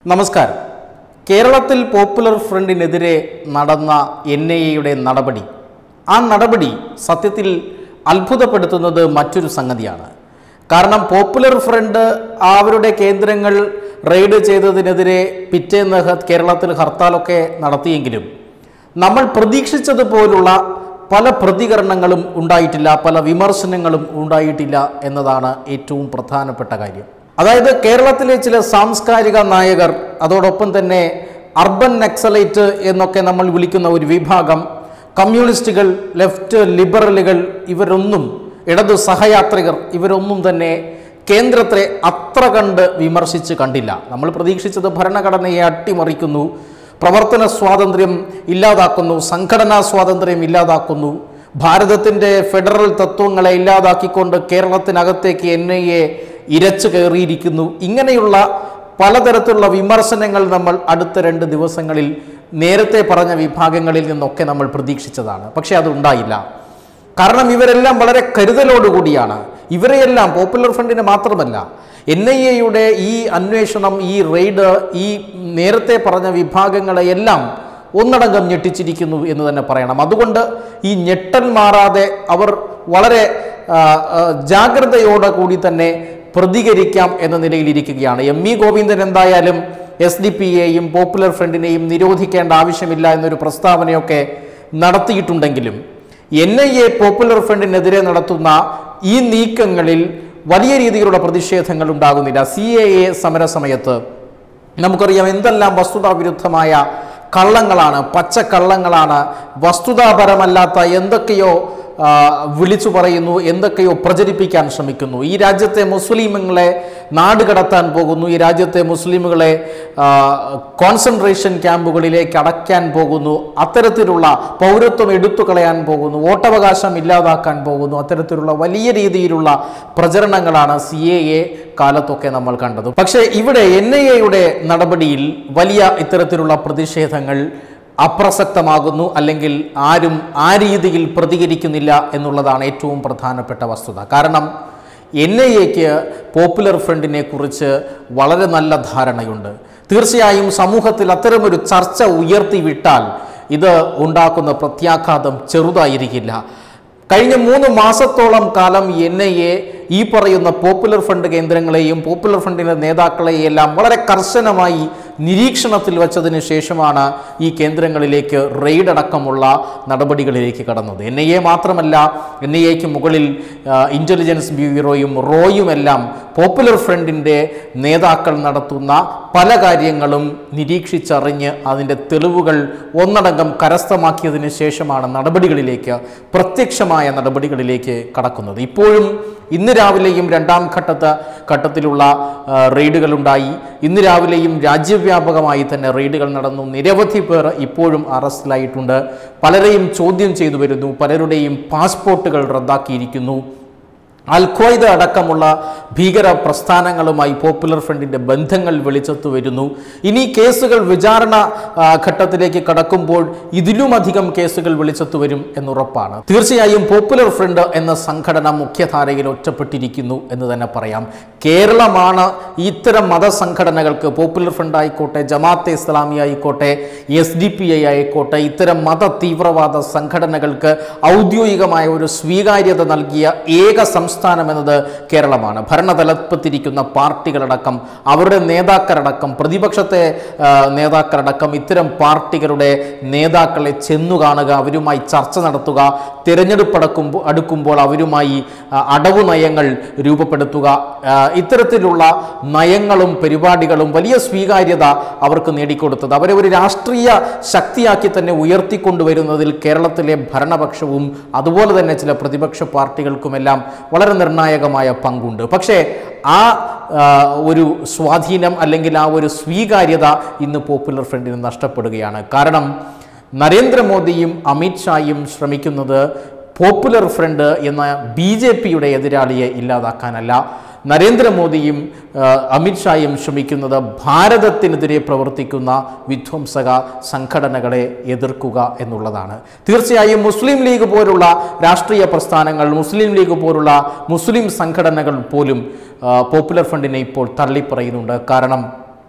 നമസ്കാരം കേരളത്തിൽ പോപ്പുലർ ഫ്രണ്ടിനെതിരെ നടന്ന എൻ ഐ എയുടെ നടപടി ആ നടപടി സത്യത്തിൽ അത്ഭുതപ്പെടുത്തുന്നത് മറ്റൊരു സംഗതിയാണ് കാരണം പോപ്പുലർ ഫ്രണ്ട് അവരുടെ കേന്ദ്രങ്ങൾ റെയ്ഡ് ചെയ്തതിനെതിരെ പിറ്റേന്ന് ഹ- കേരളത്തിൽ ഹർത്താലൊക്കെ നടത്തിയെങ്കിലും നമ്മൾ പ്രതീക്ഷിച്ചതുപോലുള്ള പല പ്രതികരണങ്ങളും ഉണ്ടായിട്ടില്ല പല വിമർശനങ്ങളും ഉണ്ടായിട്ടില്ല എന്നതാണ് ഏറ്റവും പ്രധാനപ്പെട്ട കാര്യം അതായത് കേരളത്തിലെ ചില സാംസ്കാരിക നായകർ അതോടൊപ്പം തന്നെ അർബൻ നക്സലൈറ്റ് എന്നൊക്കെ നമ്മൾ വിളിക്കുന്ന ഒരു വിഭാഗം കമ്മ്യൂണിസ്റ്റുകൾ ലെഫ്റ്റ് ലിബറലുകൾ ഇവരൊന്നും ഇടതു സഹയാത്രികർ ഇവരൊന്നും തന്നെ കേന്ദ്രത്തെ അത്ര കണ്ട് വിമർശിച്ച് കണ്ടില്ല നമ്മൾ പ്രതീക്ഷിച്ചത് ഭരണഘടനയെ അട്ടിമറിക്കുന്നു പ്രവർത്തന സ്വാതന്ത്ര്യം ഇല്ലാതാക്കുന്നു സംഘടനാ സ്വാതന്ത്ര്യം ഇല്ലാതാക്കുന്നു ഭാരതത്തിൻ്റെ ഫെഡറൽ തത്വങ്ങളെ ഇല്ലാതാക്കിക്കൊണ്ട് കേരളത്തിനകത്തേക്ക് എൻ ഐ എ ഇരച്ചു കയറിയിരിക്കുന്നു ഇങ്ങനെയുള്ള പലതരത്തിലുള്ള വിമർശനങ്ങൾ നമ്മൾ അടുത്ത രണ്ട് ദിവസങ്ങളിൽ നേരത്തെ പറഞ്ഞ വിഭാഗങ്ങളിൽ നിന്നൊക്കെ നമ്മൾ പ്രതീക്ഷിച്ചതാണ് പക്ഷേ അതുണ്ടായില്ല കാരണം ഇവരെല്ലാം വളരെ കരുതലോടുകൂടിയാണ് ഇവരെയെല്ലാം പോപ്പുലർ ഫ്രണ്ടിനെ മാത്രമല്ല എൻ ഐ എയുടെ ഈ അന്വേഷണം ഈ റെയ്ഡ് ഈ നേരത്തെ പറഞ്ഞ വിഭാഗങ്ങളെയെല്ലാം ഒന്നടങ്കം ഞെട്ടിച്ചിരിക്കുന്നു എന്ന് തന്നെ പറയണം അതുകൊണ്ട് ഈ ഞെട്ടൽ മാറാതെ അവർ വളരെ ആ, ആ, ജാഗ്രതയോടെ കൂടി തന്നെ പ്രതികരിക്കാം എന്ന നിലയിലിരിക്കുകയാണ് എം ഇ ഗോവിന്ദൻ എന്തായാലും എസ് ഡി പി എയും പോപ്പുലർ ഫ്രണ്ടിനെയും നിരോധിക്കേണ്ട ആവശ്യമില്ല എന്നൊരു പ്രസ്താവനയൊക്കെ നടത്തിയിട്ടുണ്ടെങ്കിലും എൻ ഐ എ പോപ്പുലർ ഫ്രണ്ടിനെതിരെ നടത്തുന്ന ഈ നീക്കങ്ങളിൽ വലിയ രീതിയിലുള്ള പ്രതിഷേധങ്ങൾ ഉണ്ടാകുന്നില്ല സി എ എ സമരസമയത്ത് നമുക്കറിയാം എന്തെല്ലാം വസ്തുതാവിരുദ്ധമായ കള്ളങ്ങളാണ് പച്ചക്കള്ളങ്ങളാണ് വസ്തുതാപരമല്ലാത്ത എന്തൊക്കെയോ ആ, വിളിച്ചു പറയുന്നു എന്തൊക്കെയോ പ്രചരിപ്പിക്കാൻ ശ്രമിക്കുന്നു ഈ രാജ്യത്തെ മുസ്ലിമുകളെ നാട് കടത്താൻ പോകുന്നു ഈ രാജ്യത്തെ മുസ്ലിമുകളെ ആ, കോൺസെൻട്രേഷൻ ക്യാമ്പുകളിലേക്ക് അടയ്ക്കാൻ പോകുന്നു അത്തരത്തിലുള്ള പൗരത്വം എടുത്തു കളയാൻ പോകുന്നു വോട്ടവകാശം ഇല്ലാതാക്കാൻ പോകുന്നു അത്തരത്തിലുള്ള വലിയ രീതിയിലുള്ള പ്രചരണങ്ങളാണ് സി എ എ കാലത്തൊക്കെ നമ്മൾ കണ്ടത് പക്ഷേ ഇവിടെ എൻ ഐ എയുടെ നടപടിയിൽ വലിയ ഇത്തരത്തിലുള്ള പ്രതിഷേധങ്ങൾ അപ്രസക്തമാകുന്നു അല്ലെങ്കിൽ ആരും ആ രീതിയിൽ പ്രതികരിക്കുന്നില്ല എന്നുള്ളതാണ് ഏറ്റവും പ്രധാനപ്പെട്ട വസ്തുത കാരണം എൻ ഐ എക്ക് പോപ്പുലർ ഫ്രണ്ടിനെ കുറിച്ച് വളരെ നല്ല ധാരണയുണ്ട് തീർച്ചയായും സമൂഹത്തിൽ അത്തരമൊരു ചർച്ച ഉയർത്തിവിട്ടാൽ ഇത് ഉണ്ടാക്കുന്ന പ്രത്യാഘാതം ചെറുതായിരിക്കില്ല കഴിഞ്ഞ മൂന്ന് മാസത്തോളം കാലം എൻ ഐ എ ഈ പറയുന്ന പോപ്പുലർ ഫ്രണ്ട് കേന്ദ്രങ്ങളെയും പോപ്പുലർ ഫ്രണ്ടിൻ്റെ നേതാക്കളെയും എല്ലാം വളരെ കർശനമായി നിരീക്ഷണത്തിൽ വച്ചതിന് ശേഷമാണ് ഈ കേന്ദ്രങ്ങളിലേക്ക് റെയ്ഡ് അടക്കമുള്ള നടപടികളിലേക്ക് കടന്നത് എൻ ഐ എ മാത്രമല്ല എൻ ഐ എക്ക് മുകളിൽ ആ, ഇൻ്റലിജൻസ് ബ്യൂറോയും റോയും എല്ലാം പോപ്പുലർ ഫ്രണ്ടിൻ്റെ നേതാക്കൾ നടത്തുന്ന പല കാര്യങ്ങളും നിരീക്ഷിച്ചറിഞ്ഞ് അതിൻ്റെ തെളിവുകൾ ഒന്നടങ്കം കരസ്ഥമാക്കിയതിന് ശേഷമാണ് നടപടികളിലേക്ക് പ്രത്യക്ഷമായ നടപടികളിലേക്ക് കടക്കുന്നത് ഇപ്പോഴും ഇന്ന് രാവിലെയും രണ്ടാം ഘട്ടത്തെ ഘട്ടത്തിലുള്ള ആ, റെയ്ഡുകളുണ്ടായി ഇന്ന് രാവിലെയും രാജ്യവ്യാപകമായി തന്നെ റെയ്ഡുകൾ നടന്നു നിരവധി പേർ ഇപ്പോഴും അറസ്റ്റിലായിട്ടുണ്ട് പലരെയും ചോദ്യം ചെയ്തു വരുന്നു പലരുടെയും പാസ്പോർട്ടുകൾ റദ്ദാക്കിയിരിക്കുന്നു അൽഖ്വയ്ദ അടക്കമുള്ള ഭീകര പ്രസ്ഥാനങ്ങളുമായി പോപ്പുലർ ഫ്രണ്ടിന്റെ ബന്ധങ്ങൾ വെളിച്ചത്തു വരുന്നു ഇനി കേസുകൾ വിചാരണ ആ, ഘട്ടത്തിലേക്ക് കടക്കുമ്പോൾ ഇതിലുമധികം കേസുകൾ വെളിച്ചത്തു വരും എന്നുറപ്പാണ് തീർച്ചയായും പോപ്പുലർ ഫ്രണ്ട് എന്ന സംഘടന മുഖ്യധാരയിൽ ഒറ്റപ്പെട്ടിരിക്കുന്നു എന്ന് തന്നെ പറയാം കേരളമാണ് ഇത്തരം മതസംഘടനകൾക്ക് പോപ്പുലർ ഫ്രണ്ട് ആയിക്കോട്ടെ ജമാഅത്തെ ഇസ്ലാമി ആയിക്കോട്ടെ എസ് ഡി പി ഐ ആയിക്കോട്ടെ ഇത്തരം മത തീവ്രവാദ സംഘടനകൾക്ക് ഔദ്യോഗികമായ ഒരു സ്വീകാര്യത നൽകിയ ഏക സംസ്ഥാനം എന്നത് കേരളമാണ് ഭരണതലപ്പത്തിരിക്കുന്ന പാർട്ടികളടക്കം അവരുടെ നേതാക്കളടക്കം പ്രതിപക്ഷത്തെ ആ, നേതാക്കളടക്കം ഇത്തരം പാർട്ടികളുടെ നേതാക്കളെ ചെന്നു കാണുക അവരുമായി ചർച്ച നടത്തുക തിരഞ്ഞെടുപ്പ് അടക്കുമ്പോൾ അടുക്കുമ്പോൾ അവരുമായി ആ, അടവു നയങ്ങൾ രൂപപ്പെടുത്തുക ആ, ഇത്തരത്തിലുള്ള നയങ്ങളും പരിപാടികളും വലിയ സ്വീകാര്യത അവർക്ക് നേടിക്കൊടുത്തത് അവരെ ഒരു രാഷ്ട്രീയ ശക്തിയാക്കി തന്നെ ഉയർത്തിക്കൊണ്ടുവരുന്നതിൽ കേരളത്തിലെ ഭരണപക്ഷവും അതുപോലെ തന്നെ ചില പ്രതിപക്ഷ പാർട്ടികൾക്കുമെല്ലാം വളരെ നിർണായകമായ പങ്കുണ്ട് പക്ഷേ ആ ആ, ഒരു സ്വാധീനം അല്ലെങ്കിൽ ആ ഒരു സ്വീകാര്യത ഇന്ന് പോപ്പുലർ ഫ്രണ്ടിന് നഷ്ടപ്പെടുകയാണ് കാരണം നരേന്ദ്രമോദിയും അമിത്ഷായും ശ്രമിക്കുന്നത് പോപ്പുലർ ഫ്രണ്ട് എന്ന ബി ജെ പിയുടെ എതിരാളിയെ ഇല്ലാതാക്കാനല്ല നരേന്ദ്രമോദിയും ആ, അമിത്ഷായും ശ്രമിക്കുന്നത് ഭാരതത്തിനെതിരെ പ്രവർത്തിക്കുന്ന വിധ്വംസക സംഘടനകളെ എതിർക്കുക എന്നുള്ളതാണ് തീർച്ചയായും മുസ്ലിം ലീഗ് പോലുള്ള രാഷ്ട്രീയ പ്രസ്ഥാനങ്ങൾ മുസ്ലിം ലീഗ് പോലുള്ള മുസ്ലിം സംഘടനകൾ പോലും ആ, പോപ്പുലർ ഫ്രണ്ടിനെ ഇപ്പോൾ തള്ളിപ്പറയുന്നുണ്ട് കാരണം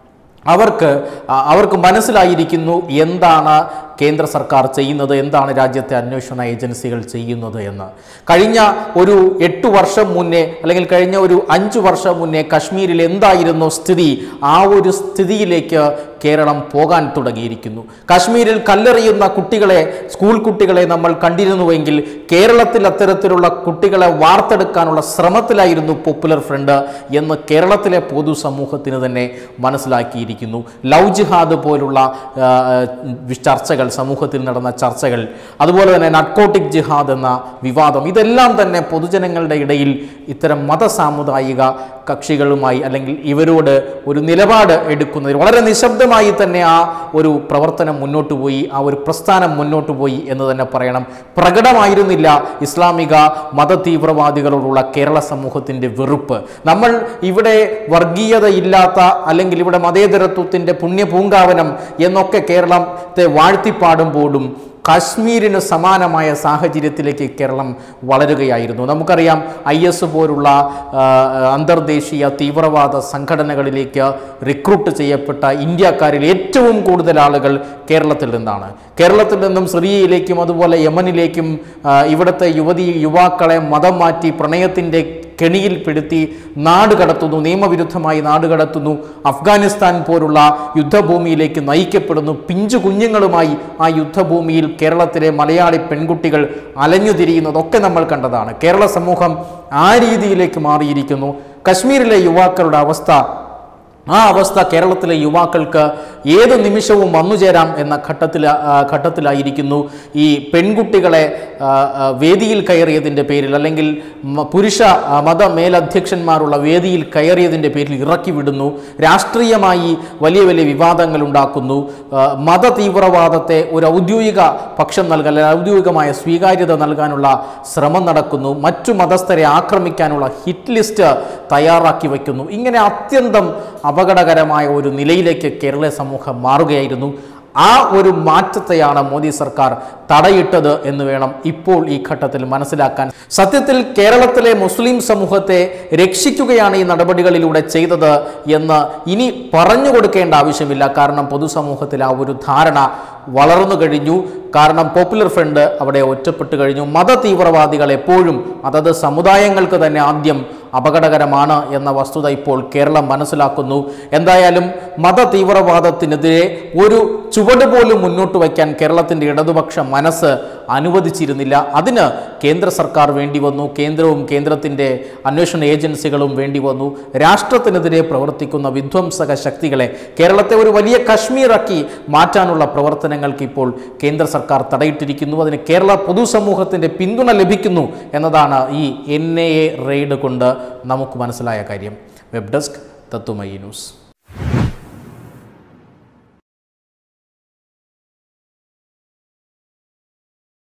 അവർക്ക് ആ, അവർക്ക് മനസ്സിലായിരിക്കുന്നു എന്താണ് കേന്ദ്ര സർക്കാർ ചെയ്യുന്നത് എന്താണ് രാജ്യത്തെ അന്വേഷണ ഏജൻസികൾ ചെയ്യുന്നത് എന്ന് കഴിഞ്ഞ ഒരു എട്ട് വർഷം മുന്നേ അല്ലെങ്കിൽ കഴിഞ്ഞ ഒരു അഞ്ച് വർഷം മുന്നേ കശ്മീരിൽ എന്തായിരുന്നു സ്ഥിതി ആ ഒരു സ്ഥിതിയിലേക്ക് കേരളം പോകാൻ തുടങ്ങിയിരിക്കുന്നു കശ്മീരിൽ കല്ലെറിയുന്ന കുട്ടികളെ സ്കൂൾ കുട്ടികളെ നമ്മൾ കണ്ടിരുന്നുവെങ്കിൽ കേരളത്തിൽ അത്തരത്തിലുള്ള കുട്ടികളെ വാർത്തെടുക്കാനുള്ള ശ്രമത്തിലായിരുന്നു പോപ്പുലർ ഫ്രണ്ട് എന്ന് കേരളത്തിലെ പൊതുസമൂഹത്തിന് തന്നെ മനസ്സിലാക്കിയിരിക്കുന്നു ലവ് ജിഹാദ് പോലുള്ള ആ, വി- ചർച്ചകൾ സമൂഹത്തിൽ നടന്ന ചർച്ചകൾ അതുപോലെ തന്നെ നട്കോട്ടിക് ജിഹാദ് എന്ന വിവാദം ഇതെല്ലാം തന്നെ പൊതുജനങ്ങളുടെ ഇടയിൽ ഇത്തരം മതസാമുദായിക കക്ഷികളുമായി അല്ലെങ്കിൽ ഇവരോട് ഒരു നിലപാട് എടുക്കുന്നതിൽ വളരെ നിശബ്ദമായി തന്നെ ആ ഒരു പ്രവർത്തനം മുന്നോട്ട് പോയി ആ ഒരു പ്രസ്ഥാനം മുന്നോട്ട് പോയി എന്ന് തന്നെ പറയണം പ്രകടമായിരുന്നില്ല ഇസ്ലാമിക മത തീവ്രവാദികളോടുള്ള കേരള സമൂഹത്തിൻ്റെ വെറുപ്പ് നമ്മൾ ഇവിടെ വർഗീയതയില്ലാത്ത അല്ലെങ്കിൽ ഇവിടെ മതേതരത്വത്തിൻ്റെ പുണ്യപൂങ്കാവനം എന്നൊക്കെ കേരളത്തെ വാഴ്ത്തിപ്പാടുമ്പോഴും കാശ്മീരിന് സമാനമായ സാഹചര്യത്തിലേക്ക് കേരളം വളരുകയായിരുന്നു നമുക്കറിയാം ഐ എസ് പോലുള്ള ആ, അന്തർദേശീയ തീവ്രവാദ സംഘടനകളിലേക്ക് റിക്രൂട്ട് ചെയ്യപ്പെട്ട ഇന്ത്യക്കാരിൽ ഏറ്റവും കൂടുതൽ ആളുകൾ കേരളത്തിൽ നിന്നാണ് കേരളത്തിൽ നിന്നും സിറിയയിലേക്കും അതുപോലെ യമനിലേക്കും ആ, ഇവിടുത്തെ യുവതി യുവാക്കളെ മതം മാറ്റി പ്രണയത്തിൻ്റെ കെണിയിൽപ്പെടുത്തി നാട് കടത്തുന്നു നിയമവിരുദ്ധമായി നാട് കടത്തുന്നു അഫ്ഗാനിസ്ഥാൻ പോലുള്ള യുദ്ധഭൂമിയിലേക്ക് നയിക്കപ്പെടുന്നു പിഞ്ചു കുഞ്ഞുങ്ങളുമായി ആ യുദ്ധഭൂമിയിൽ കേരളത്തിലെ മലയാളി പെൺകുട്ടികൾ അലഞ്ഞു തിരിയുന്നതൊക്കെ നമ്മൾ കണ്ടതാണ് കേരള സമൂഹം ആ രീതിയിലേക്ക് മാറിയിരിക്കുന്നു കശ്മീരിലെ യുവാക്കളുടെ അവസ്ഥ ആ അവസ്ഥ കേരളത്തിലെ യുവാക്കൾക്ക് ഏത് നിമിഷവും വന്നുചേരാം എന്ന ഘട്ടത്തിൽ ആ, ഘട്ടത്തിലായിരിക്കുന്നു ഈ പെൺകുട്ടികളെ ആ, ആ, വേദിയിൽ കയറിയതിൻ്റെ പേരിൽ അല്ലെങ്കിൽ മ- പുരുഷ ആ, മത മേലധ്യക്ഷന്മാരുള്ള വേദിയിൽ കയറിയതിൻ്റെ പേരിൽ ഇറക്കി വിടുന്നു രാഷ്ട്രീയമായി വലിയ വലിയ വിവാദങ്ങൾ ഉണ്ടാക്കുന്നു ആ, മത തീവ്രവാദത്തെ ഒരു ഔദ്യോഗിക പക്ഷം നൽകാൻ അല്ലെങ്കിൽ ഔദ്യോഗികമായ സ്വീകാര്യത നൽകാനുള്ള ശ്രമം നടക്കുന്നു മറ്റു മതസ്ഥരെ ആക്രമിക്കാനുള്ള ഹിറ്റ് ലിസ്റ്റ് തയ്യാറാക്കി വയ്ക്കുന്നു ഇങ്ങനെ അത്യന്തം അപകടകരമായ ഒരു നിലയിലേക്ക് കേരള സമൂഹം മാറുകയായിരുന്നു ആ ഒരു മാറ്റത്തെയാണ് മോദി സർക്കാർ തടയിട്ടത് എന്ന് വേണം ഇപ്പോൾ ഈ ഘട്ടത്തിൽ മനസ്സിലാക്കാൻ സത്യത്തിൽ കേരളത്തിലെ മുസ്ലിം സമൂഹത്തെ രക്ഷിക്കുകയാണ് ഈ നടപടികളിലൂടെ ചെയ്തത് എന്ന് ഇനി പറഞ്ഞു കൊടുക്കേണ്ട ആവശ്യമില്ല കാരണം പൊതുസമൂഹത്തിൽ ആ ഒരു ധാരണ വളർന്നു കഴിഞ്ഞു കാരണം പോപ്പുലർ ഫ്രണ്ട് അവിടെ ഒറ്റപ്പെട്ട് കഴിഞ്ഞു മത തീവ്രവാദികൾ എപ്പോഴും അതത് സമുദായങ്ങൾക്ക് തന്നെ ആദ്യം അപകടകരമാണ് എന്ന വസ്തുത ഇപ്പോൾ കേരളം മനസ്സിലാക്കുന്നു എന്തായാലും മത തീവ്രവാദത്തിനെതിരെ ഒരു ചുവട് പോലും മുന്നോട്ട് വയ്ക്കാൻ കേരളത്തിൻ്റെ ഇടതുപക്ഷ മനസ്സ് അനുവദിച്ചിരുന്നില്ല അതിന് കേന്ദ്ര സർക്കാർ വേണ്ടി വന്നു കേന്ദ്രവും കേന്ദ്രത്തിൻ്റെ അന്വേഷണ ഏജൻസികളും വേണ്ടി വന്നു രാഷ്ട്രത്തിനെതിരെ പ്രവർത്തിക്കുന്ന വിധ്വംസക ശക്തികളെ കേരളത്തെ ഒരു വലിയ കശ്മീറാക്കി മാറ്റാനുള്ള പ്രവർത്തനങ്ങൾക്ക് ഇപ്പോൾ കേന്ദ്ര സർക്കാർ തടയിട്ടിരിക്കുന്നു അതിന് കേരള പൊതുസമൂഹത്തിൻ്റെ പിന്തുണ ലഭിക്കുന്നു എന്നതാണ് ഈ എൻ ഐ എ റെയ്ഡ് കൊണ്ട് നമുക്ക് മനസ്സിലായ കാര്യം വെബ് ഡെസ്ക് തത്തുമയി ന്യൂസ്